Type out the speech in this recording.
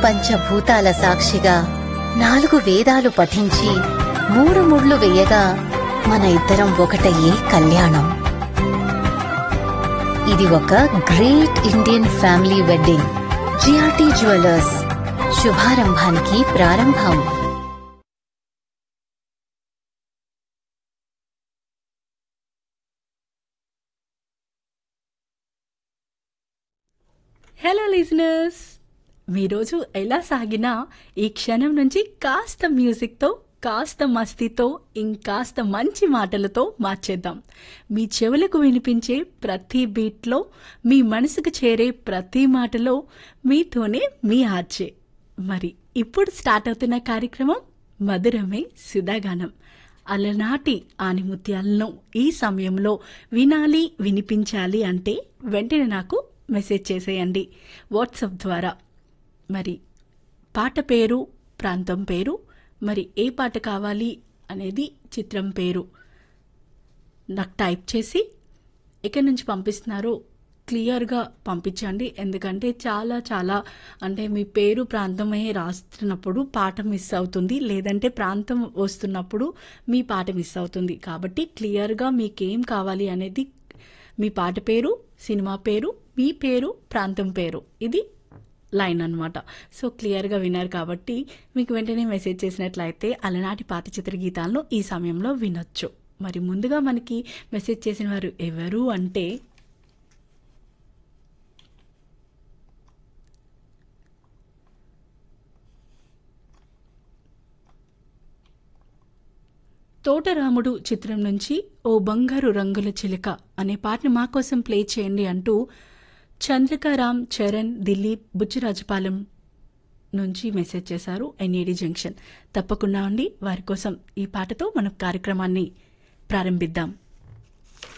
పంచభూతాల సాక్షిగా నాలుగు వేదాలు పఠించి మూడు ముళ్ళు వేయగా మన ఇద్దరం ఒకటయ్యే కళ్యాణం ఇది ఒక great Indian family wedding GRT jewellers శుభారంభానికి ప్రారంభం హలో లిజనర్స్ మీరోజు ఎలా సాగినా ఈ క్షణం నుంచి కాస్త మ్యూజిక్తో కాస్త మస్తీతో ఇంకాస్త మంచి మాటలతో మార్చేద్దాం మీ చెవులకు వినిపించే ప్రతి బీట్లో మీ మనసుకు చేరే ప్రతి మాటలో మీతోనే మీ ఆర్చే మరి ఇప్పుడు స్టార్ట్ అవుతున్న కార్యక్రమం మధురమే సుధాగానం అలనాటి ఆనిముత్యాలను ఈ సమయంలో వినాలి వినిపించాలి అంటే వెంటనే నాకు మెసేజ్ చేసేయండి వాట్సాప్ ద్వారా మరి పాట పేరు ప్రాంతం పేరు మరి ఏ పాట కావాలి అనేది చిత్రం పేరు నాకు టైప్ చేసి ఎక్కడి నుంచి పంపిస్తున్నారో క్లియర్గా పంపించండి ఎందుకంటే చాలా చాలా అంటే మీ పేరు ప్రాంతమే రాస్తున్నప్పుడు పాట మిస్ అవుతుంది లేదంటే ప్రాంతం వస్తున్నప్పుడు మీ పాట మిస్ అవుతుంది కాబట్టి క్లియర్గా మీకేం కావాలి అనేది మీ పాట పేరు సినిమా పేరు మీ పేరు ప్రాంతం పేరు ఇది లైన్ అనమాట సో క్లియర్గా విన్నారు కాబట్టి మీకు వెంటనే మెసేజ్ చేసినట్లయితే అలనాటి పాత చిత్ర గీతాలను ఈ సమయంలో వినొచ్చు మరి ముందుగా మనకి మెసేజ్ చేసిన వారు ఎవరు అంటే తోటరాముడు చిత్రం నుంచి ఓ బంగారు రంగుల చిలుక అనే పాటను మా కోసం ప్లే చేయండి అంటూ చంద్రికారామ్ చరణ్ దిలీప్ బుచ్చిరాజపాలెం నుంచి మెసేజ్ చేశారు ఎన్ఏడి జంక్షన్ తప్పకుండా ఉండి వారి కోసం ఈ పాటతో మన కార్యక్రమాన్ని ప్రారంభిద్దాం